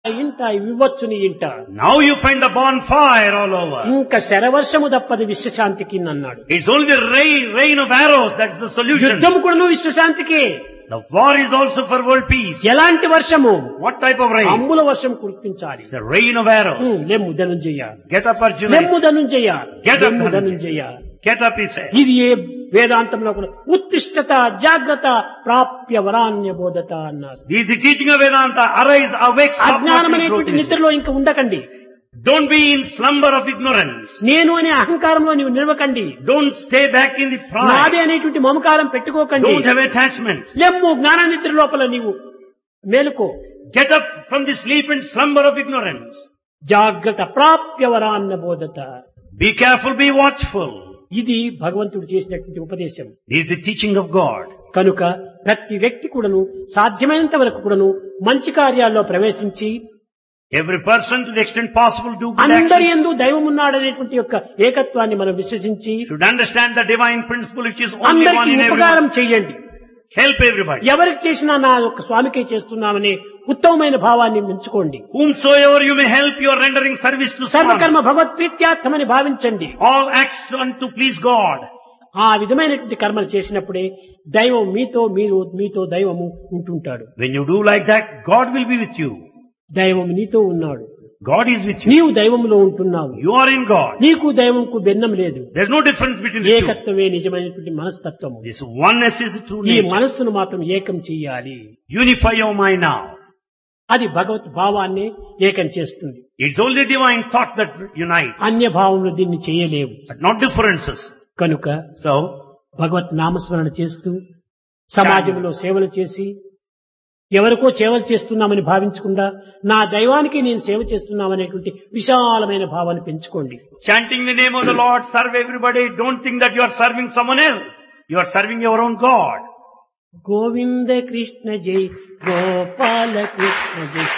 ఇంట ఇవ్వచ్చు నీ ఇంట Now you find the bonfire all over. ఇంకా శరవర్షము తప్పది విశ్వశాంతికి అన్నాడు It's only the rain, rain of arrows that's the solution. యుద్ధం కూడా విశ్వశాంతికే The war is also for world peace. ఎలాంటి వర్షము What type of rain? అమ్ముల వర్షం కురిపించాలి It's the rain of arrows. ఉమ్, లెమ్ము ధనుంజయ Get up Arjuna. లెమ్ము ధనుంజయ Get up, లెమ్ము Dhananjaya. Dhanunjaya Get up, he said. ఇది ఏ వేదాంతంలో కూడా ఉత్తిష్టత జాగ్రత్త ప్రాప్య వరాన్య బోధత అన్నారు This is the teaching of Vedanta. Arise, awake, stop అజ్ఞానం not అనేటువంటి growth in sin. నిద్రలో ఇంకా ఉండకండి Don't be in slumber of ignorance. నేను అనే అహంకారంలో నీవు నిలవకండి Don't stay back in the నాదే pride. అనేటువంటి మమకారం పెట్టుకోకండి Don't have attachment. లెమ్ము జ్ఞాన నిద్ర లోపల నీవు మేలుకో Get up from the sleep and slumber of ignorance. జాగ్రత్త ప్రాప్య వరాన్న బోధత Be careful, be watchful. ఇది భగవంతుడు చేసినటువంటి ఉపదేశం This is the teaching of God. కనుక ప్రతి వ్యక్తి కూడాను సాధ్యమైనంత వరకు కూడాను మంచి కార్యాల్లో ప్రవేశించి Every person to the extent possible do good అందరి actions. ఎందు దైవం ఉన్నాడనేటువంటి యొక్క ఏకత్వాన్ని మనం విశ్వసించి Should understand the divine principle which is only one అందరికీ in ఉపకారం everyone. చేయండి Help everybody. ఎవరికి చేసినా నా యొక్క స్వామికే చేస్తున్నామనే ఉత్తమమైన భావాన్ని ఉంచుకోండి Whomsoever you may help, you are rendering service to someone. సర్వకర్మ భగవత్ప్రీత్యార్థమని భావించండి All acts done to please God. ఆ విధమైనటువంటి కర్మలు చేసినప్పుడే దైవం మీతో మీరు మీతో దైవము ఉంటుంటాడు When you do like that, God will be with you. దైవం నీతో ఉన్నాడు God is with you. నీవు దైవములో ఉంటున్నావు You are in God. నీకు దైవంకు భిన్నం లేదు There's no difference between the two. ఏకత్వమే నిజమైనటువంటి మనస్తత్వము This oneness is the true ఈ nature. మనస్సును మాత్రం ఏకం చెయ్యాలి Unify your mind now. అది భగవత్ భావాన్ని ఏకం చేస్తుంది It's only divine thought that unites, అన్య భావంలో దీన్ని చేయలేవు but not differences. కనుక So, భగవత్ నామస్మరణ చేస్తూ సమాజంలో సేవలు చేసి ఎవరికో సేవలు చేస్తున్నామని భావించకుండా నా దైవానికి నేను సేవ చేస్తున్నామనేటువంటి విశాలమైన భావాన్ని పెంచుకోండి chanting the name of the Lord, serve everybody. Don't think that you are serving someone else. You are serving your own God. Govinda Krishna జై గోపాల కృష్ణ జై